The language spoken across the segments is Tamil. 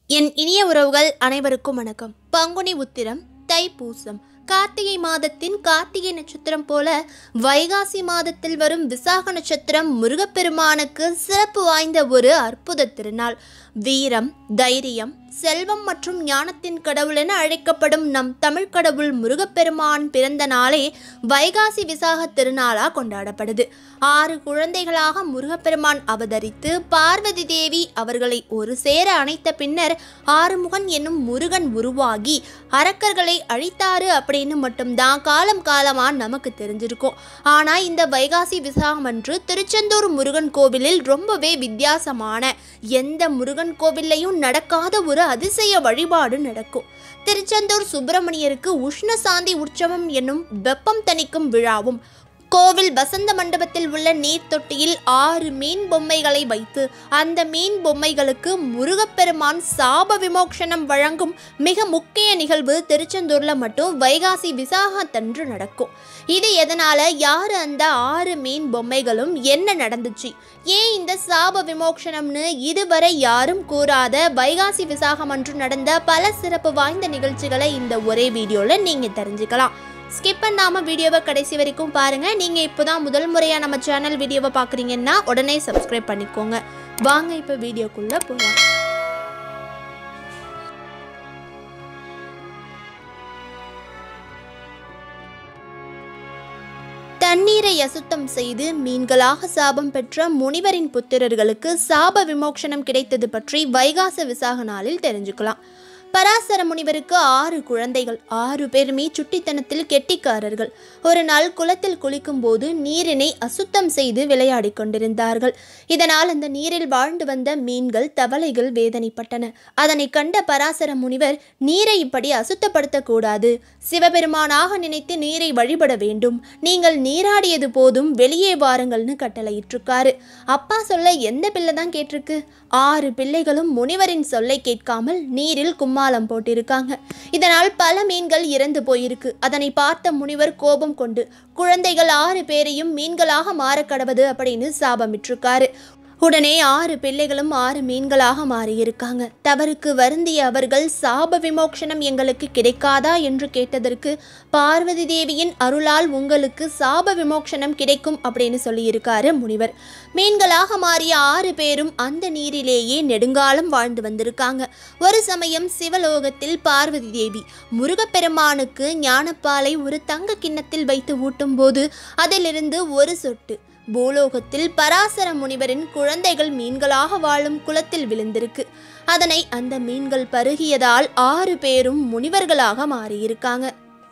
என் இனிய உறவுகள் அனைவருக்கும் வணக்கம் பங்குனி உத்திரம் தைப்பூசம் கார்த்திகை மாதத்தின் கார்த்திகை நட்சத்திரம் போல வைகாசி மாதத்தில் வரும் விசாக நட்சத்திரம் முருகப்பெருமானுக்கு சிறப்பு வாய்ந்த ஒரு அற்புத திருநாள் வீரம் தைரியம் செல்வம் மற்றும் ஞானத்தின் கடவுள் என அழைக்கப்படும் நம் தமிழ் கடவுள் முருகப்பெருமான் பிறந்த நாளே வைகாசி விசாக திருநாளாக கொண்டாடப்படுது ஆறு குழந்தைகளாக முருகப்பெருமான் அவதரித்து பார்வதி தேவி அவர்களை ஒரு சேர அணைத்த பின்னர் ஆறுமுகன் என்னும் முருகன் உருவாகி அரக்கர்களை அழித்தாரு அப்படின்னு மட்டும்தான் காலம் காலமா நமக்கு தெரிஞ்சிருக்கும் ஆனா இந்த வைகாசி விசாகம் அன்று திருச்செந்தூர் முருகன் கோவிலில் ரொம்பவே வித்தியாசமான எந்த முருகன் கோவில்லையும் நடக்காத ஒரு அதிசய வழிபாடு நடக்கும் திருச்செந்தூர் சுப்பிரமணியருக்கு உஷ்ண சாந்தி உற்சவம் என்னும் வெப்பம் தணிக்கும் விழாவும் கோவில் வசந்த மண்டபத்தில் உள்ள நீர் தொட்டியில் ஆறு மீன் பொம்மைகளை வைத்து அந்த மீன் பொம்மைகளுக்கு முருகப்பெருமான் சாப விமோக்ஷனம் வழங்கும் மிக முக்கிய நிகழ்வு திருச்செந்தூர்ல மட்டும் வைகாசி விசாகத்தன்று நடக்கும் இது எதனால யார் அந்த ஆறு மீன் பொம்மைகளும் என்ன நடந்துச்சு ஏன் இந்த சாப விமோக்ஷனம்னு இதுவரை யாரும் கூறாத வைகாசி விசாகம் அன்று நடந்த பல சிறப்பு வாய்ந்த நிகழ்ச்சிகளை இந்த ஒரே வீடியோல நீங்க தெரிஞ்சுக்கலாம் ஸ்கிப் பண்ணாம வீடியோவை கடைசி வரைக்கும் பாருங்க நீங்க இப்போதான் முதல் முறையா நம்ம சேனல் வீடியோவை பாக்குறீங்கன்னா உடனே சப்ஸ்கிரைப் பண்ணிக்கோங்க வாங்க இப்ப வீடியோக்குள்ள போகலாம் தண்ணீரை அசுத்தம் செய்து மீன்களாக சாபம் பெற்ற முனிவரின் புத்திரர்களுக்கு சாப விமோக்ஷனம் கிடைத்தது பற்றி வைகாச விசாக நாளில் தெரிஞ்சுக்கலாம் பராசர முனிவருக்கு ஆறு குழந்தைகள் ஆறு பேருமே சுட்டித்தனத்தில் கெட்டிக்காரர்கள் ஒரு நாள் குளத்தில் குளிக்கும் போது நீரினை அசுத்தம் செய்து விளையாடிக் கொண்டிருந்தார்கள் இதனால் அந்த நீரில் வாழ்ந்து வந்த மீன்கள் தவளைகள் வேதனைப்பட்டன அதனை கண்ட பராசர முனிவர் நீரை இப்படி அசுத்தப்படுத்தக்கூடாது சிவபெருமானாக நினைத்து நீரை வழிபட வேண்டும் நீங்கள் நீராடியது போதும் வெளியே வாருங்கள்னு கட்டளையிட்டிருக்காரு அப்பா சொல்ல எந்த பிள்ளை தான் கேட்டிருக்கு ஆறு பிள்ளைகளும் முனிவரின் சொல்லை கேட்காமல் நீரில் கும்மாளம் போட்டிருக்காங்க இதனால் பல மீன்கள் இறந்து போயிருக்கு அதனை பார்த்த முனிவர் கோபம் கொண்டு குழந்தைகள் ஆறு பேரையும் மீன்களாக மாறக் கடவது அப்படின்னு சாபமிட்டிருக்காரு உடனே ஆறு பிள்ளைகளும் ஆறு மீன்களாக மாறியிருக்காங்க தவறுக்கு வருந்திய அவர்கள் சாப விமோக்ஷனம் எங்களுக்கு கிடைக்காதா என்று கேட்டதற்கு பார்வதி தேவியின் அருளால் உங்களுக்கு சாப விமோக்ஷனம் கிடைக்கும் அப்படின்னு சொல்லியிருக்காரு முனிவர் மீன்களாக மாறிய ஆறு பேரும் அந்த நீரிலேயே நெடுங்காலம் வாழ்ந்து வந்திருக்காங்க ஒரு சமயம் சிவலோகத்தில் பார்வதி தேவி முருகப்பெருமானுக்கு ஞானப்பாலை ஒரு தங்க கிண்ணத்தில் வைத்து ஊட்டும் போது அதிலிருந்து ஒரு சொட்டு பூலோகத்தில் பராசர முனிவரின் குழந்தைகள் மீன்களாக வாழும் குளத்தில் விழுந்திருக்கு அதனை அந்த மீன்கள் பருகியதால் ஆறு பேரும் முனிவர்களாக மாறியிருக்காங்க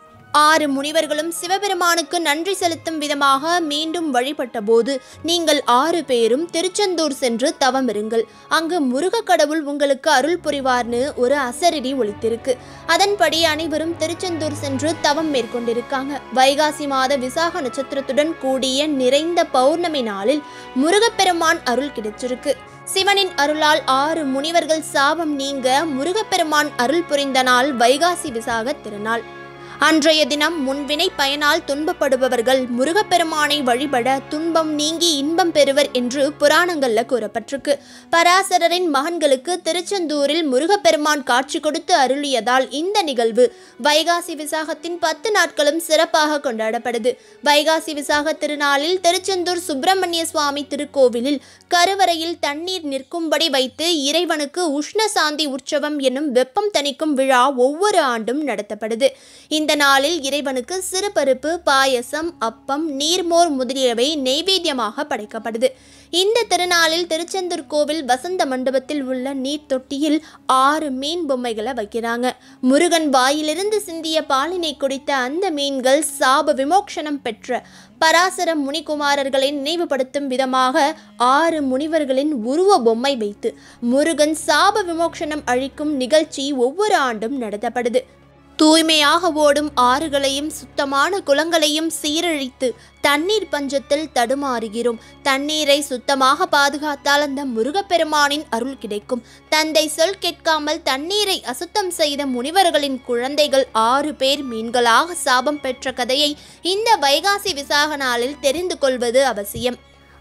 ஆறு முனிவர்களும் சிவபெருமானுக்கு நன்றி செலுத்தும் விதமாக மீண்டும் வழிபட்ட போது நீங்கள் ஆறு பேரும் திருச்செந்தூர் சென்று தவம் இருங்கள் அங்கு முருக கடவுள் உங்களுக்கு அருள் புரிவார்னு ஒரு அசரடி ஒலித்திருக்கு அதன்படி அனைவரும் திருச்செந்தூர் சென்று தவம் மேற்கொண்டிருக்காங்க வைகாசி மாத விசாக நட்சத்திரத்துடன் கூடிய நிறைந்த பௌர்ணமி நாளில் முருகப்பெருமான் அருள் கிடைச்சிருக்கு சிவனின் அருளால் ஆறு முனிவர்கள் சாபம் நீங்க முருகப்பெருமான் அருள் புரிந்த நாள் வைகாசி விசாக திருநாள் அன்றைய தினம் முன்வினை பயனால் துன்பப்படுபவர்கள் முருகப்பெருமானை வழிபட துன்பம் நீங்கி இன்பம் பெறுவர் என்று புராணங்கள்ல கூறப்பட்டிருக்கு பராசரரின் மகன்களுக்கு திருச்செந்தூரில் முருகப்பெருமான் காட்சி கொடுத்து அருளியதால் இந்த நிகழ்வு வைகாசி விசாகத்தின் பத்து நாட்களும் சிறப்பாக கொண்டாடப்படுது வைகாசி விசாக திருநாளில் திருச்செந்தூர் சுப்பிரமணிய சுவாமி திருக்கோவிலில் கருவறையில் தண்ணீர் நிற்கும்படி வைத்து இறைவனுக்கு உஷ்ண சாந்தி உற்சவம் என்னும் வெப்பம் தணிக்கும் விழா ஒவ்வொரு ஆண்டும் நடத்தப்படுது இந்த நாளில் இறைவனுக்கு சிறு பருப்பு பாயசம் அப்பம் நீர்மோர் முதலியவை நெய்வேத்தியமாக படைக்கப்படுது இந்த திருநாளில் திருச்செந்தூர் கோவில் வசந்த மண்டபத்தில் உள்ள நீர் தொட்டியில் ஆறு மீன் பொம்மைகளை வைக்கிறாங்க முருகன் வாயிலிருந்து சிந்திய பாலினை குடித்த அந்த மீன்கள் சாப விமோக்ஷனம் பெற்ற பராசர முனிகுமாரர்களை நினைவுபடுத்தும் விதமாக ஆறு முனிவர்களின் உருவ பொம்மை வைத்து முருகன் சாப விமோக்ஷனம் அழிக்கும் நிகழ்ச்சி ஒவ்வொரு ஆண்டும் நடத்தப்படுது தூய்மையாக ஓடும் ஆறுகளையும் சுத்தமான குளங்களையும் சீரழித்து தண்ணீர் பஞ்சத்தில் தடுமாறுகிறோம் தண்ணீரை சுத்தமாக பாதுகாத்தால் அந்த முருகப்பெருமானின் அருள் கிடைக்கும் தந்தை சொல் கேட்காமல் தண்ணீரை அசுத்தம் செய்த முனிவர்களின் குழந்தைகள் ஆறு பேர் மீன்களாக சாபம் பெற்ற கதையை இந்த வைகாசி விசாக நாளில் தெரிந்து கொள்வது அவசியம்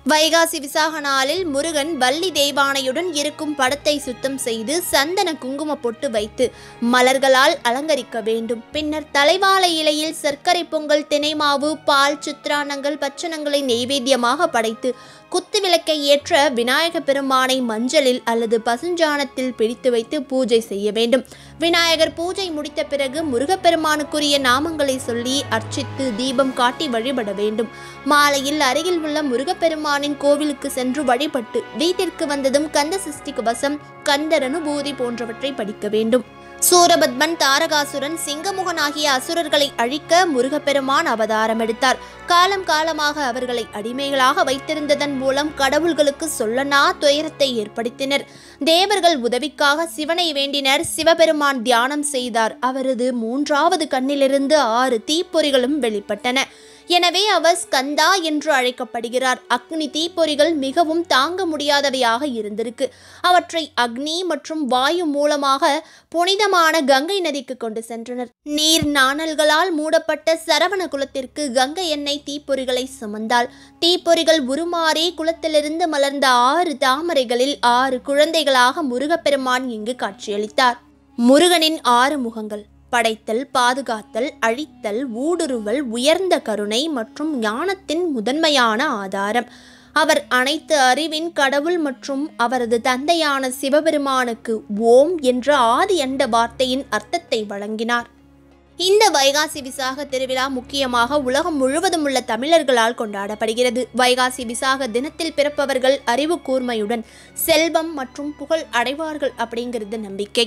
வைகாசி விசாக நாளில் முருகன் வள்ளி தெய்வானையுடன் இருக்கும் படத்தை சுத்தம் செய்து சந்தன குங்கும பொட்டு வைத்து மலர்களால் அலங்கரிக்க வேண்டும் பின்னர் தலைவாழை இலையில் சர்க்கரை பொங்கல் தினைமாவு பால் சித்திரானங்கள் பச்சனங்களை நெய்வேத்தியமாக படைத்து குத்து விளக்கை ஏற்ற விநாயக பெருமானை மஞ்சளில் அல்லது பசுஞ்சாணத்தில் பிடித்து வைத்து பூஜை செய்ய வேண்டும் விநாயகர் பூஜை முடித்த பிறகு முருகப்பெருமானுக்குரிய நாமங்களை சொல்லி அர்ச்சித்து தீபம் காட்டி வழிபட வேண்டும் மாலையில் அருகில் உள்ள முருகப்பெருமானின் கோவிலுக்கு சென்று வழிபட்டு வீட்டிற்கு வந்ததும் கந்த சஷ்டி கவசம் கந்தர் அனுபூதி போன்றவற்றை படிக்க வேண்டும் சூரபத்மன் தாரகாசுரன் சிங்கமுகன் ஆகிய அசுரர்களை அழிக்க முருகப்பெருமான் அவதாரம் எடுத்தார் காலம் காலமாக அவர்களை அடிமைகளாக வைத்திருந்ததன் மூலம் கடவுள்களுக்கு சொல்லனா துயரத்தை ஏற்படுத்தினர் தேவர்கள் உதவிக்காக சிவனை வேண்டினர் சிவபெருமான் தியானம் செய்தார் அவரது மூன்றாவது கண்ணிலிருந்து ஆறு தீப்பொறிகளும் வெளிப்பட்டன எனவே அவர் ஸ்கந்தா என்று அழைக்கப்படுகிறார் அக்னி தீப்பொறிகள் மிகவும் தாங்க முடியாதவையாக இருந்திருக்கு அவற்றை அக்னி மற்றும் வாயு மூலமாக புனிதமான கங்கை நதிக்கு கொண்டு சென்றனர் நீர் நாணல்களால் மூடப்பட்ட சரவண குலத்திற்கு கங்கை எண்ணெய் தீப்பொறிகளை சுமந்தால் தீப்பொறிகள் உருமாறி குளத்திலிருந்து மலர்ந்த ஆறு தாமரைகளில் ஆறு குழந்தைகளாக முருகப்பெருமான் இங்கு காட்சியளித்தார் முருகனின் ஆறு முகங்கள் படைத்தல் பாதுகாத்தல் அழித்தல் ஊடுருவல் உயர்ந்த கருணை மற்றும் ஞானத்தின் முதன்மையான ஆதாரம் அவர் அனைத்து அறிவின் கடவுள் மற்றும் அவரது தந்தையான சிவபெருமானுக்கு ஓம் என்ற ஆதி அண்ட வார்த்தையின் அர்த்தத்தை வழங்கினார் இந்த வைகாசி விசாக திருவிழா முக்கியமாக உலகம் முழுவதும் உள்ள தமிழர்களால் கொண்டாடப்படுகிறது வைகாசி விசாக தினத்தில் பிறப்பவர்கள் அறிவு கூர்மையுடன் செல்வம் மற்றும் புகழ் அடைவார்கள் அப்படிங்கிறது நம்பிக்கை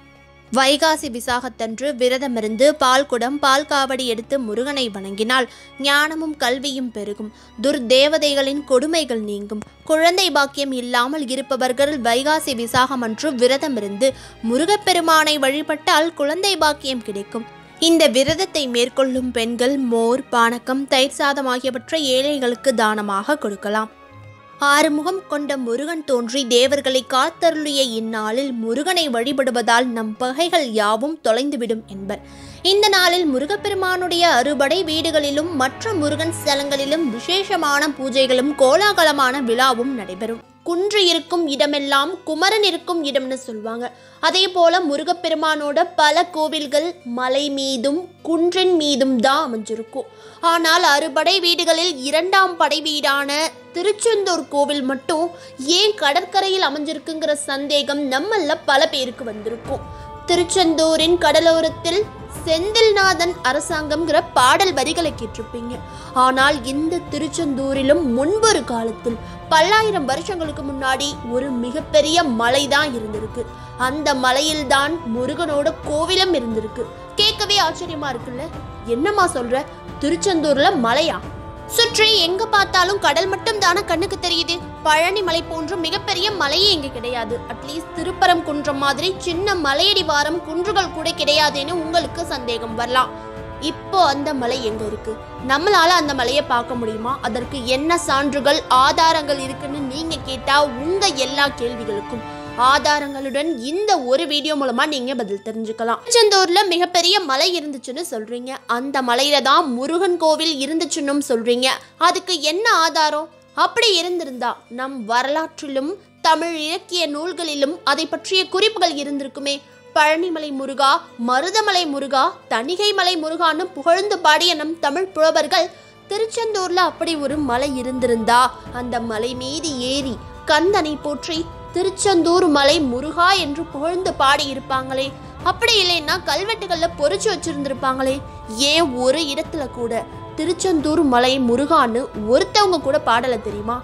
வைகாசி விசாகத்தன்று விரதமிருந்து பால் குடம் பால் காவடி எடுத்து முருகனை வணங்கினால் ஞானமும் கல்வியும் பெருகும் துர்தேவதைகளின் கொடுமைகள் நீங்கும் குழந்தை பாக்கியம் இல்லாமல் இருப்பவர்கள் வைகாசி விசாகம் அன்று விரதமிருந்து முருகப்பெருமானை வழிபட்டால் குழந்தை பாக்கியம் கிடைக்கும் இந்த விரதத்தை மேற்கொள்ளும் பெண்கள் மோர் பானகம் தயிர் சாதம் ஆகியவற்றை ஏழைகளுக்கு தானமாக கொடுக்கலாம் ஆறுமுகம் கொண்ட முருகன் தோன்றி தேவர்களை காத்தருளிய இந்நாளில் முருகனை வழிபடுவதால் நம் பகைகள் யாவும் தொலைந்துவிடும் என்பர் இந்த நாளில் முருகப்பெருமானுடைய அறுபடை வீடுகளிலும் மற்ற முருகன் ஸ்தலங்களிலும் விசேஷமான பூஜைகளும் கோலாகலமான விழாவும் நடைபெறும் குன்று இருக்கும் இடமெல்லாம் குமரன் இருக்கும் இடம்னு சொல்லுவாங்க அதே போல முருகப்பெருமானோட பல கோவில்கள் மலை மீதும் குன்றின் மீதும் தான் அமைஞ்சிருக்கும் ஆனால் அறுபடை வீடுகளில் இரண்டாம் படை வீடான திருச்செந்தூர் கோவில் மட்டும் ஏன் கடற்கரையில் அமைஞ்சிருக்குங்கிற சந்தேகம் நம்மள பல பேருக்கு வந்திருக்கும் திருச்செந்தூரின் கடலோரத்தில் செந்தில்நாதன் அரசாங்கம்ங்கிற பாடல் வரிகளை கேட்டிருப்பீங்க ஆனால் இந்த திருச்செந்தூரிலும் முன்பொரு காலத்தில் பல்லாயிரம் வருஷங்களுக்கு முன்னாடி ஒரு மிகப்பெரிய மலை தான் இருந்திருக்கு அந்த மலையில்தான் முருகனோட கோவிலும் இருந்திருக்கு கேட்கவே ஆச்சரியமா இருக்குல்ல என்னம்மா சொல்ற திருச்செந்தூர்ல மலையா சுற்றி எங்க பார்த்தாலும் கடல் மட்டும் தானே கண்ணுக்கு தெரியுது பழனி மலை போன்ற மிகப்பெரிய மலையே இங்க கிடையாது அட்லீஸ்ட் திருப்பரம் குன்றம் மாதிரி சின்ன மலையடி வாரம் குன்றுகள் கூட கிடையாதுன்னு உங்களுக்கு சந்தேகம் வரலாம் இப்போ அந்த மலை எங்க இருக்கு நம்மளால அந்த மலையை பார்க்க முடியுமா அதற்கு என்ன சான்றுகள் ஆதாரங்கள் இருக்குன்னு நீங்க கேட்டா உங்க எல்லா கேள்விகளுக்கும் ஆதாரங்களுடன் இந்த ஒரு வீடியோ மூலமா நீங்க பதில் தெரிஞ்சுக்கலாம் திருச்செந்தூர்ல மிகப்பெரிய மலை இருந்துச்சுன்னு சொல்றீங்க அந்த மலையில தான் முருகன் கோவில் இருந்துச்சுன்னு சொல்றீங்க அதுக்கு என்ன ஆதாரம் அப்படி இருந்திருந்தா நம் வரலாற்றிலும் தமிழ் இலக்கிய நூல்களிலும் அதை பற்றிய குறிப்புகள் இருந்திருக்குமே பழனிமலை முருகா மருதமலை முருகா தணிகைமலை முருகான்னு புகழ்ந்து பாடிய நம் தமிழ் புலவர்கள் திருச்செந்தூர்ல அப்படி ஒரு மலை இருந்திருந்தா அந்த மலை மீது ஏறி கந்தனை போற்றி திருச்செந்தூர் மலை முருகா என்று புகழ்ந்து பாடி இருப்பாங்களே அப்படி இல்லைன்னா கல்வெட்டுகள்ல பொறிச்சு வச்சிருந்திருப்பாங்களே ஏன் ஒரு இடத்துல கூட திருச்செந்தூர் மலை முருகான்னு ஒருத்தவங்க கூட பாடல தெரியுமா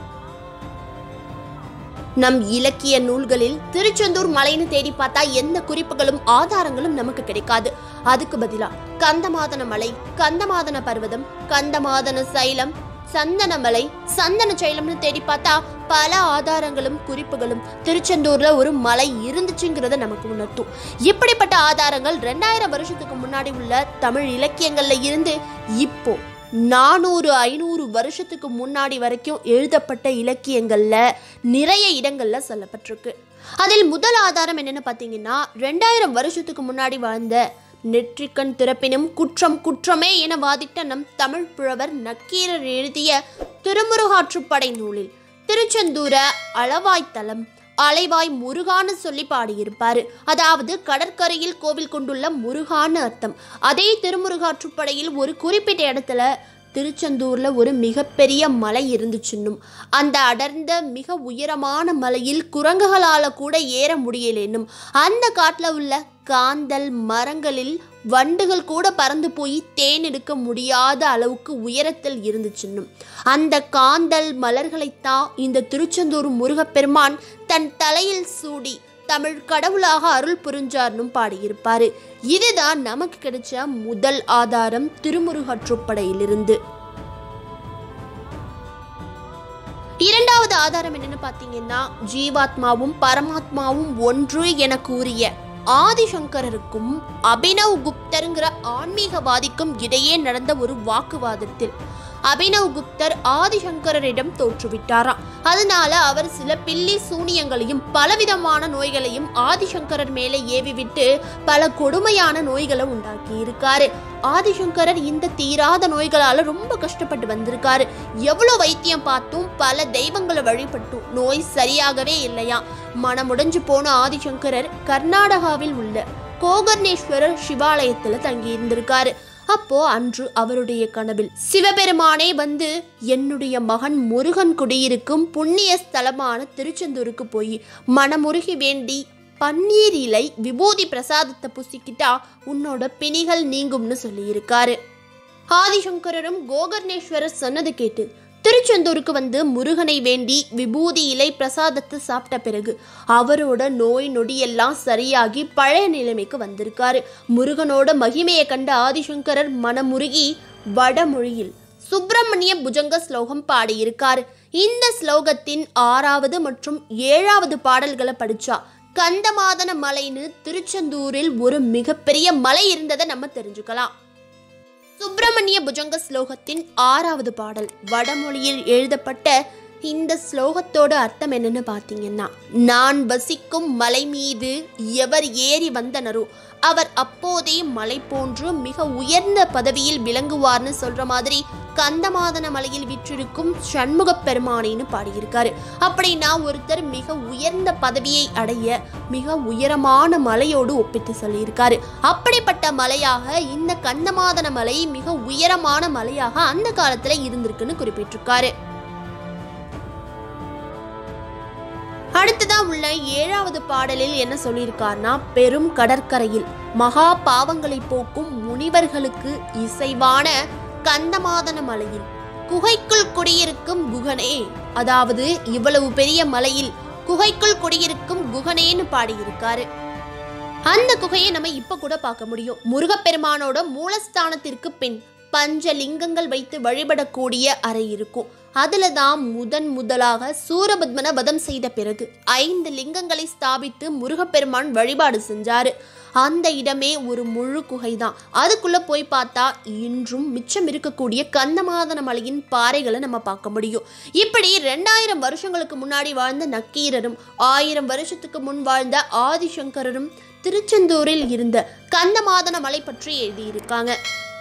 நம் இலக்கிய நூல்களில் திருச்செந்தூர் மலைன்னு தேடி பார்த்தா எந்த குறிப்புகளும் ஆதாரங்களும் நமக்கு கிடைக்காது அதுக்கு பதிலா கந்தமாதன மலை கந்தமாதன பர்வதம் கந்தமாதன சைலம் சந்தனமலை சந்தன சைலம்னு தேடி பார்த்தா பல ஆதாரங்களும் குறிப்புகளும் திருச்செந்தூர்ல ஒரு மலை இருந்துச்சுங்கிறத நமக்கு உணர்த்தும் இப்படிப்பட்ட ஆதாரங்கள் ரெண்டாயிரம் வருஷத்துக்கு முன்னாடி உள்ள தமிழ் இலக்கியங்கள்ல இருந்து இப்போ நானூறு ஐநூறு வருஷத்துக்கு முன்னாடி வரைக்கும் எழுதப்பட்ட இலக்கியங்கள்ல நிறைய இடங்கள்ல சொல்லப்பட்டிருக்கு அதில் முதல் ஆதாரம் என்னன்னு பார்த்தீங்கன்னா ரெண்டாயிரம் வருஷத்துக்கு முன்னாடி வாழ்ந்த நெற்றிக்கண் திறப்பினும் குற்றம் குற்றமே என வாதிட்ட நம் தமிழ் புலவர் நக்கீரர் எழுதிய திருமுருகாற்றுப்படை நூலில் திருச்செந்தூர அளவாய்த்தலம் அலைவாய் முருகான்னு சொல்லி பாடியிருப்பாரு அதாவது கடற்கரையில் கோவில் கொண்டுள்ள முருகான்னு அர்த்தம் அதே திருமுருகாற்றுப்படையில் ஒரு குறிப்பிட்ட இடத்துல திருச்செந்தூர்ல ஒரு மிகப்பெரிய மலை இருந்துச்சுன்னும் அந்த அடர்ந்த மிக உயரமான மலையில் குரங்குகளால கூட ஏற முடியலேன்னும் அந்த காட்டுல உள்ள காந்தல் மரங்களில் வண்டுகள் கூட பறந்து போய் தேன் எடுக்க முடியாத அளவுக்கு உயரத்தில் இருந்துச்சுன்னும் அந்த காந்தல் மலர்களைத்தான் இந்த திருச்செந்தூர் முருகப்பெருமான் தன் தலையில் சூடி தமிழ் கடவுளாக அருள் புரிஞ்சார்னும் பாடியிருப்பாரு இதுதான் நமக்கு கிடைச்ச முதல் ஆதாரம் திருமுருகற்றுப்படையிலிருந்து இரண்டாவது ஆதாரம் என்னன்னு பார்த்தீங்கன்னா ஜீவாத்மாவும் பரமாத்மாவும் ஒன்று என கூறிய ஆதிசங்கரருக்கும் அபினவ் குப்தருங்கிற ஆன்மீகவாதிக்கும் இடையே நடந்த ஒரு வாக்குவாதத்தில் அபினவ் குப்தர் ஆதிசங்கரரிடம் தோற்றுவிட்டாராம் அதனால அவர் சில பில்லி சூனியங்களையும் பலவிதமான நோய்களையும் ஆதிசங்கரர் மேலே ஏவிவிட்டு பல கொடுமையான நோய்களை உண்டாக்கி இருக்காரு ஆதிசங்கரர் இந்த தீராத நோய்களால ரொம்ப கஷ்டப்பட்டு வந்திருக்காரு எவ்வளோ வைத்தியம் பார்த்தும் பல தெய்வங்களை வழிபட்டும் நோய் சரியாகவே இல்லையா மனமுடைஞ்சு போன ஆதிசங்கரர் கர்நாடகாவில் உள்ள கோகர்ணேஸ்வரர் சிவாலயத்துல தங்கி இருந்திருக்காரு அப்போ அன்று அவருடைய கனவில் சிவபெருமானே வந்து என்னுடைய மகன் முருகன் குடியிருக்கும் புண்ணிய ஸ்தலமான திருச்செந்தூருக்கு போய் மனமுருகி வேண்டி பன்னீர் இலை விபூதி பிரசாதத்தை புசிக்கிட்டா உன்னோட பிணிகள் நீங்கும்னு சொல்லியிருக்காரு ஆதிசங்கரரும் கோகர்ணேஸ்வரர் சொன்னது கேட்டு திருச்செந்தூருக்கு வந்து முருகனை வேண்டி விபூதி இலை பிரசாதத்தை சாப்பிட்ட பிறகு அவரோட நோய் நொடியெல்லாம் சரியாகி பழைய நிலைமைக்கு வந்திருக்காரு முருகனோட மகிமையை கண்ட ஆதிசங்கரர் மனமுருகி வடமொழியில் சுப்பிரமணிய புஜங்க ஸ்லோகம் பாடியிருக்காரு இந்த ஸ்லோகத்தின் ஆறாவது மற்றும் ஏழாவது பாடல்களை படிச்சா கந்தமாதன மலைன்னு திருச்செந்தூரில் ஒரு மிகப்பெரிய மலை இருந்ததை நம்ம தெரிஞ்சுக்கலாம் சுப்பிரமணிய புஜங்க ஸ்லோகத்தின் ஆறாவது பாடல் வடமொழியில் எழுதப்பட்ட இந்த ஸ்லோகத்தோட அர்த்தம் என்னன்னு பார்த்தீங்கன்னா நான் வசிக்கும் மலை மீது எவர் ஏறி வந்தனரோ அவர் அப்போதே மலை போன்று மிக உயர்ந்த பதவியில் விளங்குவார்னு சொல்ற மாதிரி கந்தமாதன மலையில் விற்றிருக்கும் சண்முகப் பெருமானேன்னு பாடியிருக்காரு அப்படின்னா ஒருத்தர் மிக உயர்ந்த பதவியை அடைய மிக உயரமான மலையோடு ஒப்பிட்டு சொல்லியிருக்காரு அப்படிப்பட்ட மலையாக இந்த கந்தமாதன மலை மிக உயரமான மலையாக அந்த காலத்துல இருந்திருக்குன்னு குறிப்பிட்டிருக்காரு அடுத்ததா உள்ள ஏழாவது பாடலில் என்ன சொல்லியிருக்கார்னா பெரும் கடற்கரையில் மகா பாவங்களை போக்கும் முனிவர்களுக்கு இசைவான கந்தமாதன மலையில் குகைக்குள் குடியிருக்கும் குகனே அதாவது இவ்வளவு பெரிய மலையில் குகைக்குள் குடியிருக்கும் குகனேன்னு பாடியிருக்காரு அந்த குகையை நம்ம இப்ப கூட பார்க்க முடியும் முருகப்பெருமானோட மூலஸ்தானத்திற்கு பின் பஞ்ச லிங்கங்கள் வைத்து வழிபடக்கூடிய அறை இருக்கும் அதுல தான் முதன் முதலாக சூரபத்மன வதம் செய்த பிறகு ஐந்து லிங்கங்களை ஸ்தாபித்து முருகப்பெருமான் வழிபாடு செஞ்சாரு அந்த இடமே ஒரு முழு குகை தான் அதுக்குள்ள போய் பார்த்தா இன்றும் மிச்சம் இருக்கக்கூடிய கந்தமாதன மலையின் பாறைகளை நம்ம பார்க்க முடியும் இப்படி ரெண்டாயிரம் வருஷங்களுக்கு முன்னாடி வாழ்ந்த நக்கீரரும் ஆயிரம் வருஷத்துக்கு முன் வாழ்ந்த ஆதிசங்கரரும் திருச்செந்தூரில் இருந்த கந்தமாதன மலை பற்றி எழுதியிருக்காங்க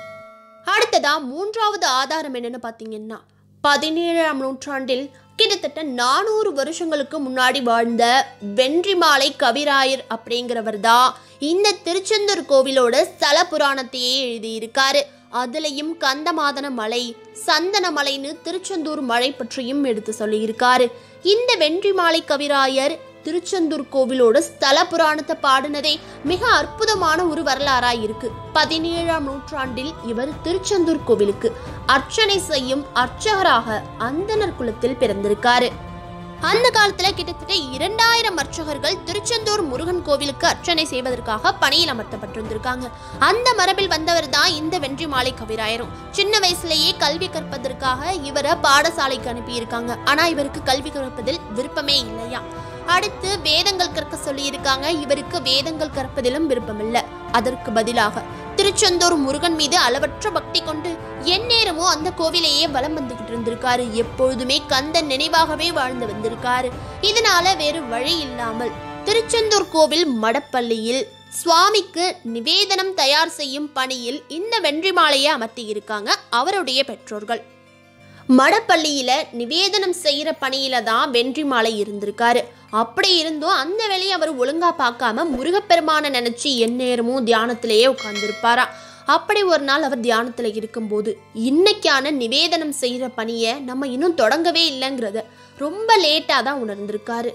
அடுத்ததா மூன்றாவது ஆதாரம் என்னன்னு பார்த்தீங்கன்னா பதினேழாம் நூற்றாண்டில் கிட்டத்தட்ட நானூறு வருஷங்களுக்கு முன்னாடி வாழ்ந்த வென்றிமாலை கவிராயர் அப்படிங்கிறவர் தான் இந்த திருச்செந்தூர் கோவிலோட ஸ்தல புராணத்தையே எழுதியிருக்காரு அதுலயும் கந்தமாதன மலை சந்தன மலைன்னு திருச்செந்தூர் மலை பற்றியும் எடுத்து சொல்லியிருக்காரு இந்த வென்றிமாலை கவிராயர் திருச்செந்தூர் கோவிலோட ஸ்தல புராணத்தை பாடினதே மிக அற்புதமான ஒரு வரலாறா இருக்கு பதினேழாம் நூற்றாண்டில் இவர் திருச்செந்தூர் கோவிலுக்கு அர்ச்சனை செய்யும் அர்ச்சகராக அந்தனர் குலத்தில் பிறந்திருக்காரு அந்த காலத்துல கிட்டத்தட்ட இரண்டாயிரம் அர்ச்சகர்கள் திருச்செந்தூர் முருகன் கோவிலுக்கு அர்ச்சனை செய்வதற்காக பணியில் அமர்த்தப்பட்டிருந்திருக்காங்க அந்த மரபில் வந்தவர் தான் இந்த வென்றி மாலை கவிராயரும் சின்ன வயசுலயே கல்வி கற்பதற்காக இவரை பாடசாலைக்கு அனுப்பியிருக்காங்க ஆனா இவருக்கு கல்வி கற்பதில் விருப்பமே இல்லையா அடுத்து வேதங்கள் கற்க சொல்லியிருக்காங்க இவருக்கு வேதங்கள் கற்பதிலும் விருப்பமில்லை அதற்கு பதிலாக திருச்செந்தூர் முருகன் மீது அளவற்ற பக்தி கொண்டு எந்நேரமோ அந்த கோவிலையே வலம் வந்துகிட்டு இருந்திருக்காரு எப்பொழுதுமே கந்தன் நினைவாகவே வாழ்ந்து வந்திருக்காரு இதனால வேறு வழி இல்லாமல் திருச்செந்தூர் கோவில் மடப்பள்ளியில் சுவாமிக்கு நிவேதனம் தயார் செய்யும் பணியில் இந்த வென்றி மாலையை அமர்த்தி இருக்காங்க அவருடைய பெற்றோர்கள் மடப்பள்ளியில நிவேதனம் செய்யற பணியில தான் வென்றி மாலை இருந்திருக்காரு அப்படி இருந்தும் அந்த வேலையை அவர் ஒழுங்கா பார்க்காம முருகப்பெருமானை நினைச்சு எந்நேரமும் தியானத்திலேயே உட்கார்ந்துருப்பாரா அப்படி ஒரு நாள் அவர் தியானத்துல இருக்கும்போது இன்னைக்கான நிவேதனம் செய்யற பணியை நம்ம இன்னும் தொடங்கவே இல்லைங்கிறத ரொம்ப லேட்டா தான் உணர்ந்திருக்காரு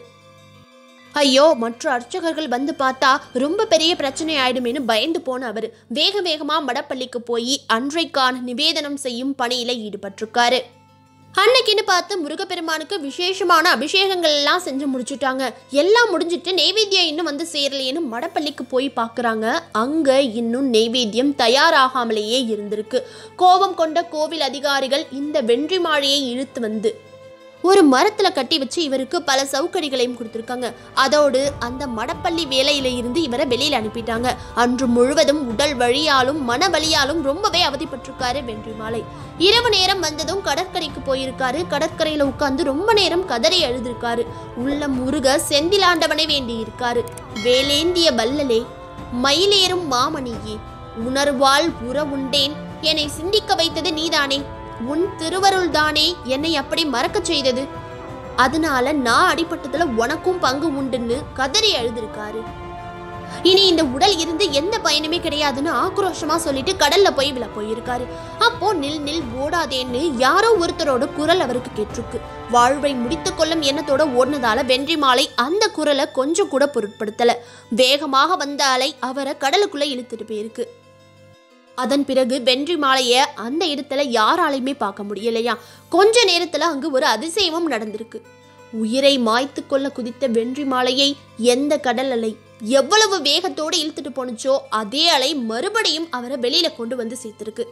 ஐயோ மற்ற அர்ச்சகர்கள் வந்து பார்த்தா ரொம்ப பெரிய பிரச்சனை ஆயிடுமேனு பயந்து போன அவர் வேக வேகமா மடப்பள்ளிக்கு போய் அன்றைக்கான நிவேதனம் செய்யும் பணியில ஈடுபட்டிருக்காரு அன்னைக்குன்னு பார்த்து முருகப்பெருமானுக்கு விசேஷமான அபிஷேகங்கள் எல்லாம் செஞ்சு முடிச்சுட்டாங்க எல்லாம் முடிஞ்சிட்டு நெய்வேத்தியம் இன்னும் வந்து சேரலையேன்னு மடப்பள்ளிக்கு போய் பார்க்குறாங்க அங்கே இன்னும் நெய்வேத்தியம் தயாராகாமலேயே இருந்திருக்கு கோபம் கொண்ட கோவில் அதிகாரிகள் இந்த வென்றி மாழையை இழுத்து வந்து ஒரு மரத்துல கட்டி வச்சு இவருக்கு பல சவுக்கடிகளையும் கொடுத்துருக்காங்க அதோடு அந்த மடப்பள்ளி வேலையில இருந்து இவரை வெளியில அனுப்பிட்டாங்க அன்று முழுவதும் உடல் வழியாலும் மன வலியாலும் ரொம்பவே அவதிப்பட்டிருக்காரு வென்றிமாலை இரவு நேரம் வந்ததும் கடற்கரைக்கு போயிருக்காரு கடற்கரையில உட்கார்ந்து ரொம்ப நேரம் கதறி எழுதிருக்காரு உள்ள முருக செந்திலாண்டவனை வேண்டி இருக்காரு வேலேந்திய வல்லலே மயிலேறும் மாமணியே உணர்வால் உறவுண்டேன் என்னை சிந்திக்க வைத்தது நீதானே உன் திருவருள் தானே என்னை அப்படி மறக்கச் செய்தது அதனால நான் அடிபட்டதுல உனக்கும் பங்கு உண்டுன்னு கதறி எழுதிருக்காரு இனி இந்த உடல் இருந்து எந்த பயனுமே கிடையாதுன்னு ஆக்ரோஷமா சொல்லிட்டு கடல்ல போய் விழ போயிருக்காரு அப்போ நில் நில் ஓடாதேன்னு யாரோ ஒருத்தரோட குரல் அவருக்கு கேட்டிருக்கு வாழ்வை முடித்துக் கொள்ளும் எண்ணத்தோட ஓடினதால வென்றி மாலை அந்த குரலை கொஞ்சம் கூட பொருட்படுத்தல வேகமாக வந்த அலை அவரை கடலுக்குள்ள இழுத்துட்டு போயிருக்கு அதன் பிறகு வென்றி மாலைய அந்த இடத்துல யாராலையுமே பார்க்க முடியலையா கொஞ்ச நேரத்துல அங்கு ஒரு அதிசயமும் நடந்திருக்கு உயிரை மாய்த்து கொள்ள குதித்த வென்றி மாலையை எந்த கடல் அலை எவ்வளவு வேகத்தோடு இழுத்துட்டு போனுச்சோ அதே அலை மறுபடியும் அவரை வெளியில கொண்டு வந்து சேர்த்திருக்கு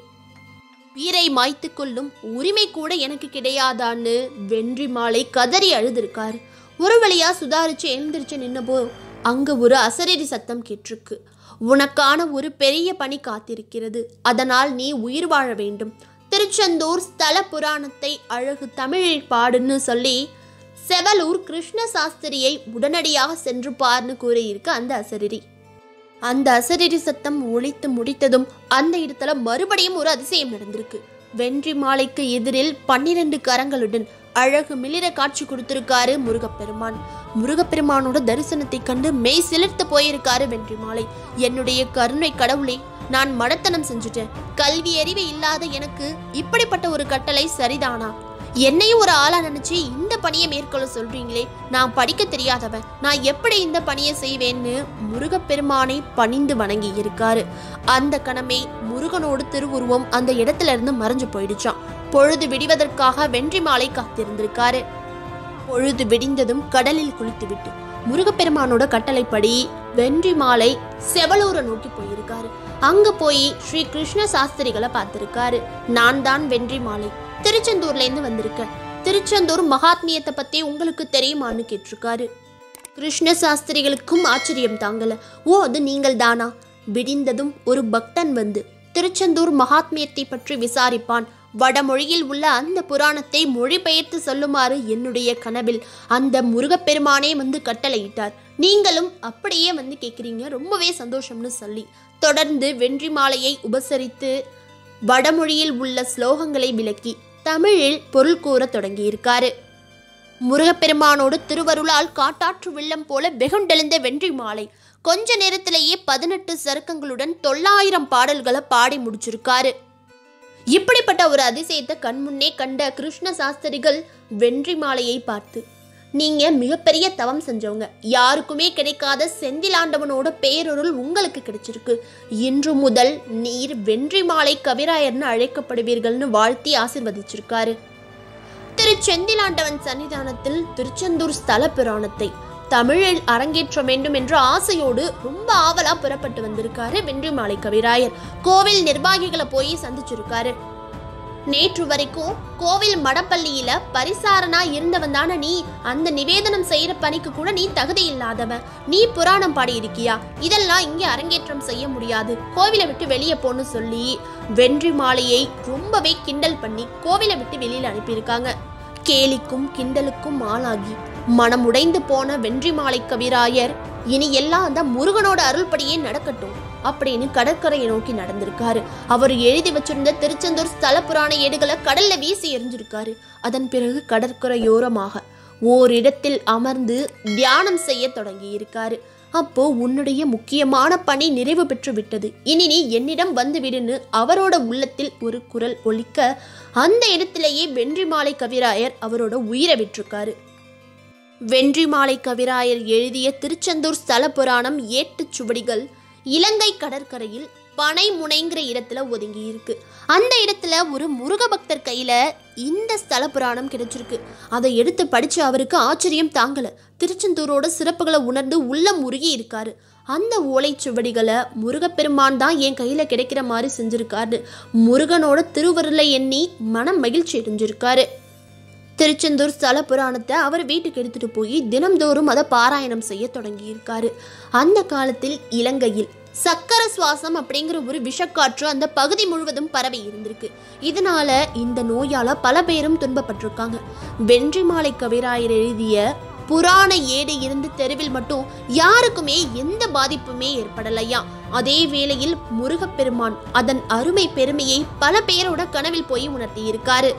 உயிரை மாய்த்து கொள்ளும் உரிமை கூட எனக்கு கிடையாதான்னு வென்றி மாலை கதறி அழுதிருக்காரு ஒரு வழியா சுதாரிச்சு எழுந்திருச்சு நின்னபோ அங்க ஒரு அசரீரி சத்தம் கேட்டிருக்கு உனக்கான ஒரு பெரிய பணி காத்திருக்கிறது அதனால் நீ உயிர் வாழ வேண்டும் திருச்செந்தூர் ஸ்தல புராணத்தை அழகு தமிழில் பாடுன்னு சொல்லி செவலூர் கிருஷ்ண சாஸ்திரியை உடனடியாக சென்று பார்னு கூறியிருக்கு அந்த அசரீரி அந்த அசரீரி சத்தம் ஒழித்து முடித்ததும் அந்த இடத்துல மறுபடியும் ஒரு அதிசயம் நடந்திருக்கு வென்றி மாலைக்கு எதிரில் பன்னிரண்டு கரங்களுடன் அழகு மிளிர காட்சி கொடுத்திருக்காரு முருகப்பெருமான் முருகப்பெருமானோட தரிசனத்தை கண்டு மெய் சிலிர்த்து போயிருக்காரு வென்றி மாலை என்னுடைய கருணை கடவுளே நான் மடத்தனம் செஞ்சுட்டேன் கல்வி அறிவு இல்லாத எனக்கு இப்படிப்பட்ட ஒரு கட்டளை சரிதானா என்னையும் ஒரு ஆளா நினைச்சு இந்த பணியை மேற்கொள்ள சொல்றீங்களே நான் படிக்க தெரியாதவன் நான் எப்படி இந்த பணியை செய்வேன்னு முருகப்பெருமானை பணிந்து வணங்கி இருக்காரு அந்த கணமே முருகனோட திருவுருவம் அந்த இடத்துல இருந்து மறைஞ்சு போயிடுச்சான் பொழுது விடிவதற்காக வென்றி மாலை காத்திருந்திருக்காரு பொழுது விடிந்ததும் கடலில் குளித்துவிட்டு முருகப்பெருமானோட கட்டளைப்படி வென்றி மாலை செவலூரை நோக்கி போயிருக்காரு அங்க போய் ஸ்ரீ கிருஷ்ண சாஸ்திரிகளை பார்த்திருக்காரு நான் தான் வென்றி மாலை திருச்செந்தூர்ல இருந்து வந்திருக்கேன் திருச்செந்தூர் மகாத்மியத்தை பத்தி உங்களுக்கு தெரியுமான்னு கேட்டிருக்காரு கிருஷ்ண சாஸ்திரிகளுக்கும் ஆச்சரியம் தாங்கல ஓ அது நீங்கள் தானா விடிந்ததும் ஒரு பக்தன் வந்து திருச்செந்தூர் மகாத்மியத்தை பற்றி விசாரிப்பான் வடமொழியில் உள்ள அந்த புராணத்தை மொழிபெயர்த்து சொல்லுமாறு என்னுடைய கனவில் அந்த முருகப்பெருமானே வந்து கட்டளையிட்டார் நீங்களும் அப்படியே வந்து கேட்குறீங்க ரொம்பவே சந்தோஷம்னு சொல்லி தொடர்ந்து வென்றி மாலையை உபசரித்து வடமொழியில் உள்ள ஸ்லோகங்களை விளக்கி தமிழில் பொருள் கூறத் தொடங்கியிருக்காரு முருகப்பெருமானோடு திருவருளால் காட்டாற்று வெள்ளம் போல வெகுண்டெழுந்த வென்றி மாலை கொஞ்ச நேரத்திலேயே பதினெட்டு சருக்கங்களுடன் தொள்ளாயிரம் பாடல்களை பாடி முடிச்சிருக்காரு இப்படிப்பட்ட ஒரு அதிசயத்தை கண்முன்னே கண்ட கிருஷ்ண சாஸ்திரிகள் வென்றி மாலையை பார்த்து நீங்க மிகப்பெரிய தவம் செஞ்சவங்க யாருக்குமே கிடைக்காத செந்திலாண்டவனோட பேரொருள் உங்களுக்கு கிடைச்சிருக்கு இன்று முதல் நீர் வென்றி மாலை கவிராயர்னு அழைக்கப்படுவீர்கள்னு வாழ்த்தி ஆசிர்வதிச்சிருக்காரு திரு செந்திலாண்டவன் சன்னிதானத்தில் திருச்செந்தூர் ஸ்தல புராணத்தை தமிழில் அரங்கேற்ற வேண்டும் என்ற ஆசையோடு ரொம்ப ஆவலா புறப்பட்டு வந்திருக்காரு வென்றிமாலை கவிராயர் கோவில் நிர்வாகிகளை போய் சந்திச்சிருக்காரு நேற்று வரைக்கும் கோவில் மடப்பள்ளியில பரிசாரனா இருந்தவன் தானே நீ அந்த நிவேதனம் செய்யற பணிக்கு கூட நீ தகுதி இல்லாதவன் நீ புராணம் பாடி இருக்கியா இதெல்லாம் இங்கே அரங்கேற்றம் செய்ய முடியாது கோவிலை விட்டு வெளியே போன்னு சொல்லி வென்றி மாலையை ரொம்பவே கிண்டல் பண்ணி கோவிலை விட்டு வெளியில அனுப்பியிருக்காங்க கேலிக்கும் கிண்டலுக்கும் ஆளாகி மனம் உடைந்து போன வென்றிமாலை கவிராயர் இனி எல்லாம் அந்த முருகனோட அருள்படியே நடக்கட்டும் அப்படின்னு கடற்கரையை நோக்கி நடந்திருக்காரு அவர் எழுதி வச்சிருந்த திருச்செந்தூர் ஸ்தல புராண ஏடுகளை கடல்ல வீசி எறிஞ்சிருக்காரு அதன் பிறகு கடற்கரையோரமாக ஓரிடத்தில் அமர்ந்து தியானம் செய்ய தொடங்கி இருக்காரு அப்போ உன்னுடைய முக்கியமான பணி நிறைவு பெற்று விட்டது இனி நீ என்னிடம் வந்து விடுன்னு அவரோட உள்ளத்தில் ஒரு குரல் ஒலிக்க அந்த இடத்திலேயே வென்றிமாலை கவிராயர் அவரோட உயிரை விட்டிருக்காரு வென்றிமாலை கவிராயர் எழுதிய திருச்செந்தூர் ஸ்தல புராணம் ஏட்டுச் சுவடிகள் இலங்கை கடற்கரையில் பனை முனைங்கிற இடத்துல ஒதுங்கி இருக்கு அந்த இடத்துல ஒரு முருக பக்தர் கையில இந்த ஸ்தல புராணம் கிடைச்சிருக்கு அதை எடுத்து படிச்சு அவருக்கு ஆச்சரியம் தாங்கல திருச்செந்தூரோட சிறப்புகளை உணர்ந்து உள்ளம் உருகி இருக்காரு அந்த ஓலைச்சுவடிகளை முருகப்பெருமான் தான் என் கையில கிடைக்கிற மாதிரி செஞ்சிருக்காரு முருகனோட திருவருளை எண்ணி மனம் மகிழ்ச்சி அடைஞ்சிருக்காரு திருச்செந்தூர் ஸ்தல புராணத்தை அவர் வீட்டுக்கு எடுத்துட்டு போய் தினம்தோறும் அதை பாராயணம் செய்ய தொடங்கியிருக்காரு அந்த காலத்தில் இலங்கையில் சக்கர சுவாசம் அப்படிங்கிற ஒரு விஷக்காற்று அந்த பகுதி முழுவதும் பரவி இருந்திருக்கு இதனால இந்த நோயால பல பேரும் துன்பப்பட்டிருக்காங்க வென்றிமாலை கவிராயர் எழுதிய புராண ஏடு இருந்து தெருவில் மட்டும் யாருக்குமே எந்த பாதிப்புமே ஏற்படலையா அதே வேளையில் முருகப்பெருமான் அதன் அருமை பெருமையை பல பேரோட கனவில் போய் உணர்த்தி இருக்காரு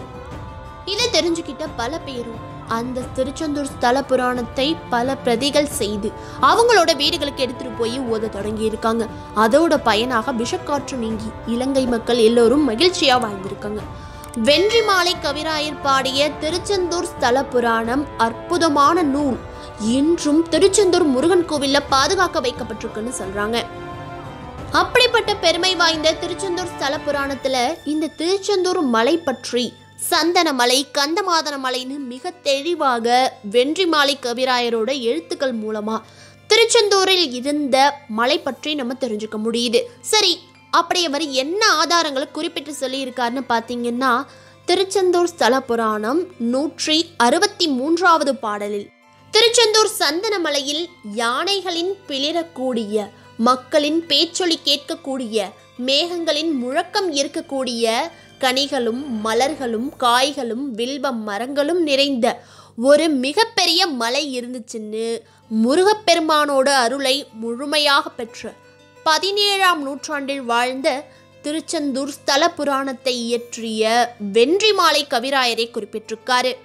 இதை தெரிஞ்சுக்கிட்ட பல பேரும் அந்த திருச்செந்தூர் ஸ்தல புராணத்தை பல பிரதிகள் செய்து அவங்களோட வீடுகளுக்கு எடுத்துட்டு போய் ஓத தொடங்கி இருக்காங்க அதோட பயனாக விஷக்காற்று நீங்கி இலங்கை மக்கள் எல்லோரும் மகிழ்ச்சியா வாழ்ந்திருக்காங்க வென்றி மாலை கவிராயர் பாடிய திருச்செந்தூர் ஸ்தல புராணம் அற்புதமான நூல் இன்றும் திருச்செந்தூர் முருகன் கோவில்ல பாதுகாக்க வைக்கப்பட்டிருக்குன்னு சொல்றாங்க அப்படிப்பட்ட பெருமை வாய்ந்த திருச்செந்தூர் ஸ்தல புராணத்துல இந்த திருச்செந்தூர் மலை பற்றி சந்தனமலை கந்தமாதன மலைன்னு மிக தெளிவாக வென்றிமாலை கவிராயரோட எழுத்துக்கள் மூலமா திருச்செந்தூரில் இருந்த மலை பற்றி நம்ம தெரிஞ்சுக்க முடியுது சரி அப்படி அவர் என்ன ஆதாரங்களை குறிப்பிட்டு சொல்லியிருக்காருன்னு பார்த்தீங்கன்னா திருச்செந்தூர் ஸ்தல புராணம் நூற்றி அறுபத்தி மூன்றாவது பாடலில் திருச்செந்தூர் சந்தனமலையில் யானைகளின் பிளிரக்கூடிய மக்களின் பேச்சொலி கேட்கக்கூடிய மேகங்களின் முழக்கம் இருக்கக்கூடிய கனிகளும் மலர்களும் காய்களும் வில்வ மரங்களும் நிறைந்த ஒரு மிகப்பெரிய மலை இருந்துச்சுன்னு முருகப்பெருமானோட அருளை முழுமையாக பெற்ற பதினேழாம் நூற்றாண்டில் வாழ்ந்த திருச்செந்தூர் ஸ்தல புராணத்தை இயற்றிய வென்றிமாலை கவிராயரை குறிப்பிட்டிருக்காரு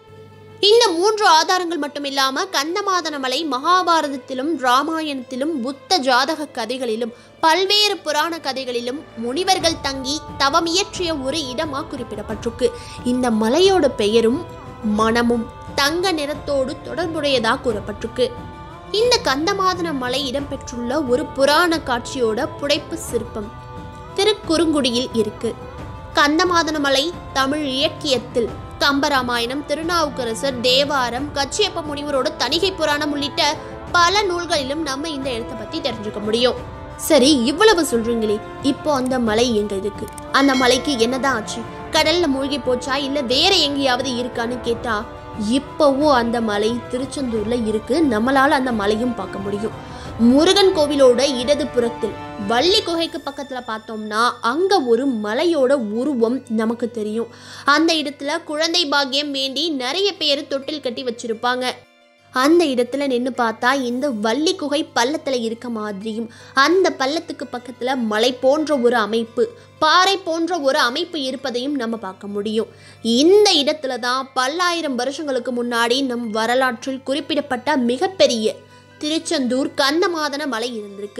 இந்த மூன்று ஆதாரங்கள் மட்டும் இல்லாம கந்தமாதனமலை மகாபாரதத்திலும் ராமாயணத்திலும் புத்த ஜாதக கதைகளிலும் பல்வேறு புராண கதைகளிலும் முனிவர்கள் தங்கி தவம் இயற்றிய ஒரு இடமா குறிப்பிடப்பட்டிருக்கு இந்த மலையோட பெயரும் மனமும் தங்க நிறத்தோடு தொடர்புடையதா கூறப்பட்டிருக்கு இந்த கந்தமாதன மலை இடம்பெற்றுள்ள ஒரு புராண காட்சியோட புடைப்பு சிற்பம் திருக்குறுங்குடியில் இருக்கு கந்தமாதன மலை தமிழ் இலக்கியத்தில் கம்பராமாயணம் திருநாவுக்கரசர் தேவாரம் கச்சியப்ப முனிவரோட தணிகை புராணம் உள்ளிட்ட பல நூல்களிலும் நம்ம இந்த இடத்தை பத்தி தெரிஞ்சுக்க முடியும் சரி இவ்வளவு சொல்றீங்களே இப்போ அந்த மலை எங்க இருக்கு அந்த மலைக்கு என்னதான் ஆச்சு கடல்ல மூழ்கி போச்சா இல்ல வேற எங்கேயாவது இருக்கான்னு கேட்டா இப்போவும் அந்த மலை திருச்செந்தூர்ல இருக்கு நம்மளால அந்த மலையும் பார்க்க முடியும் முருகன் கோவிலோட இடது புறத்தில் வள்ளி குகைக்கு பக்கத்துல பார்த்தோம்னா அங்க ஒரு மலையோட உருவம் நமக்கு தெரியும் அந்த இடத்துல குழந்தை பாக்கியம் வேண்டி நிறைய பேர் தொட்டில் கட்டி வச்சிருப்பாங்க அந்த இடத்துல நின்று பார்த்தா இந்த வள்ளி குகை பள்ளத்தில் இருக்க மாதிரியும் அந்த பள்ளத்துக்கு பக்கத்தில் மலை போன்ற ஒரு அமைப்பு பாறை போன்ற ஒரு அமைப்பு இருப்பதையும் நம்ம பார்க்க முடியும் இந்த இடத்துல தான் பல்லாயிரம் வருஷங்களுக்கு முன்னாடி நம் வரலாற்றில் குறிப்பிடப்பட்ட மிகப்பெரிய திருச்செந்தூர் கந்தமாதன மலை இருந்திருக்கு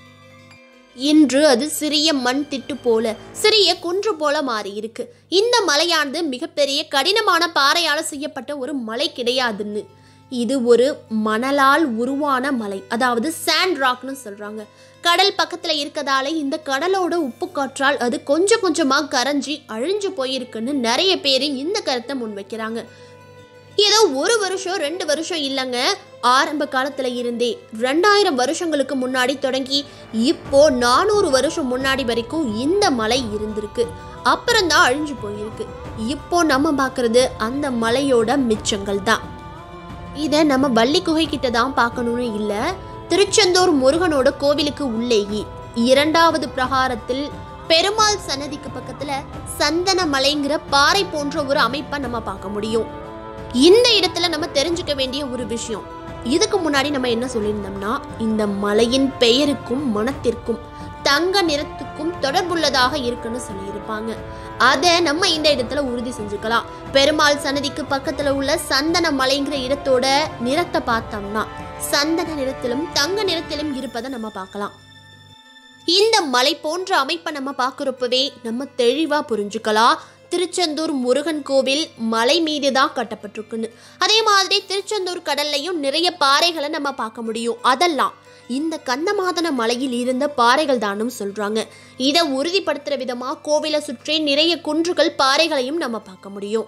இன்று அது சிறிய மண் திட்டு போல சிறிய குன்று போல மாறி இருக்கு இந்த மலையானது மிகப்பெரிய கடினமான பாறையால செய்யப்பட்ட ஒரு மலை கிடையாதுன்னு இது ஒரு மணலால் உருவான மலை அதாவது சாண்ட் ராக்னு சொல்றாங்க கடல் பக்கத்துல இருக்கதால இந்த கடலோட உப்பு காற்றால் அது கொஞ்சம் கொஞ்சமா கரைஞ்சி அழிஞ்சு போயிருக்குன்னு நிறைய பேர் இந்த கருத்தை முன்வைக்கிறாங்க ஏதோ ஒரு வருஷம் ரெண்டு வருஷம் இல்லைங்க ஆரம்ப காலத்துல இருந்தே ரெண்டாயிரம் வருஷங்களுக்கு முன்னாடி தொடங்கி இப்போ நானூறு வருஷம் முன்னாடி வரைக்கும் இந்த மலை இருந்திருக்கு அப்புறம்தான் அழிஞ்சு போயிருக்கு இப்போ நம்ம பார்க்கறது அந்த மலையோட மிச்சங்கள் தான் இதை நம்ம வள்ளி குகை கிட்ட தான் பார்க்கணும்னு இல்லை திருச்செந்தூர் முருகனோட கோவிலுக்கு உள்ளேயே இரண்டாவது பிரகாரத்தில் பெருமாள் சன்னதிக்கு பக்கத்துல சந்தன மலைங்கிற பாறை போன்ற ஒரு அமைப்பை நம்ம பார்க்க முடியும் இந்த இடத்துல நம்ம தெரிஞ்சுக்க வேண்டிய ஒரு விஷயம் இதுக்கு முன்னாடி நம்ம என்ன சொல்லியிருந்தோம்னா இந்த மலையின் பெயருக்கும் மனத்திற்கும் தங்க நிறத்துக்கும் தொடர்புள்ளதாக இருக்குன்னு சொல்லியிருப்பாங்க அதை நம்ம இந்த இடத்துல உறுதி செஞ்சுக்கலாம் பெருமாள் சன்னதிக்கு பக்கத்துல உள்ள சந்தன மலைங்கிற இடத்தோட நிறத்தை பார்த்தோம்னா சந்தன நிறத்திலும் தங்க நிறத்திலும் இருப்பதை நம்ம பார்க்கலாம் இந்த மலை போன்ற அமைப்பை நம்ம பார்க்குறப்பவே நம்ம தெளிவாக புரிஞ்சுக்கலாம் திருச்செந்தூர் முருகன் கோவில் மலை மீது தான் கட்டப்பட்டிருக்குன்னு அதே மாதிரி திருச்செந்தூர் கடல்லையும் நிறைய பாறைகளை நம்ம பார்க்க முடியும் அதெல்லாம் இந்த கந்தமாதன மலையில் இருந்த பாறைகள் தானும் சொல்றாங்க இதை உறுதிப்படுத்துற விதமா கோவிலை சுற்றி நிறைய குன்றுகள் பாறைகளையும் நம்ம பார்க்க முடியும்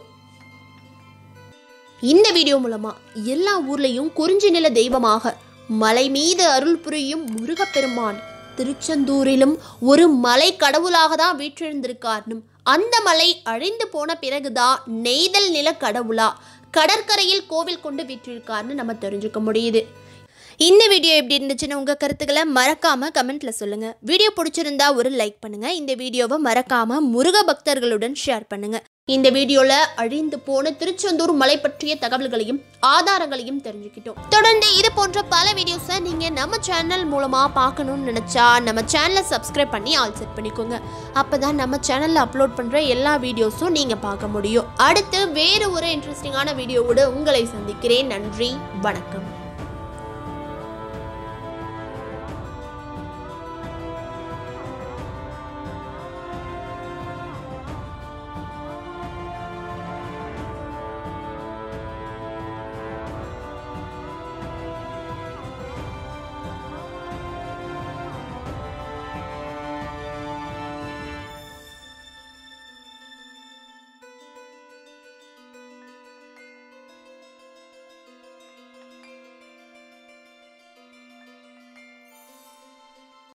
இந்த வீடியோ மூலமா எல்லா ஊர்லயும் குறிஞ்சி நில தெய்வமாக மலை மீது அருள் புரியும் முருகப்பெருமான் திருச்செந்தூரிலும் ஒரு மலை கடவுளாக தான் வீற்றிருந்திருக்கார்னும் அந்த மலை அழிந்து போன பிறகுதான் நெய்தல் நில கடவுளா கடற்கரையில் கோவில் கொண்டு வீற்றிருக்காருன்னு நம்ம தெரிஞ்சுக்க முடியுது இந்த வீடியோ எப்படி இருந்துச்சுன்னு உங்கள் கருத்துக்களை மறக்காமல் கமெண்ட்டில் சொல்லுங்கள் வீடியோ பிடிச்சிருந்தா ஒரு லைக் பண்ணுங்கள் இந்த வீடியோவை மறக்காமல் முருக பக்தர்களுடன் ஷேர் பண்ணுங்கள் இந்த வீடியோவில் அழிந்து போன திருச்செந்தூர் மலை பற்றிய தகவல்களையும் ஆதாரங்களையும் தெரிஞ்சுக்கிட்டோம் தொடர்ந்து இது போன்ற பல வீடியோஸை நீங்கள் நம்ம சேனல் மூலமாக பார்க்கணும்னு நினச்சா நம்ம சேனலை சப்ஸ்கிரைப் பண்ணி ஆல் செட் பண்ணிக்கோங்க அப்போ தான் நம்ம சேனலில் அப்லோட் பண்ணுற எல்லா வீடியோஸும் நீங்கள் பார்க்க முடியும் அடுத்து வேறு ஒரு இன்ட்ரெஸ்டிங்கான வீடியோவோடு உங்களை சந்திக்கிறேன் நன்றி வணக்கம்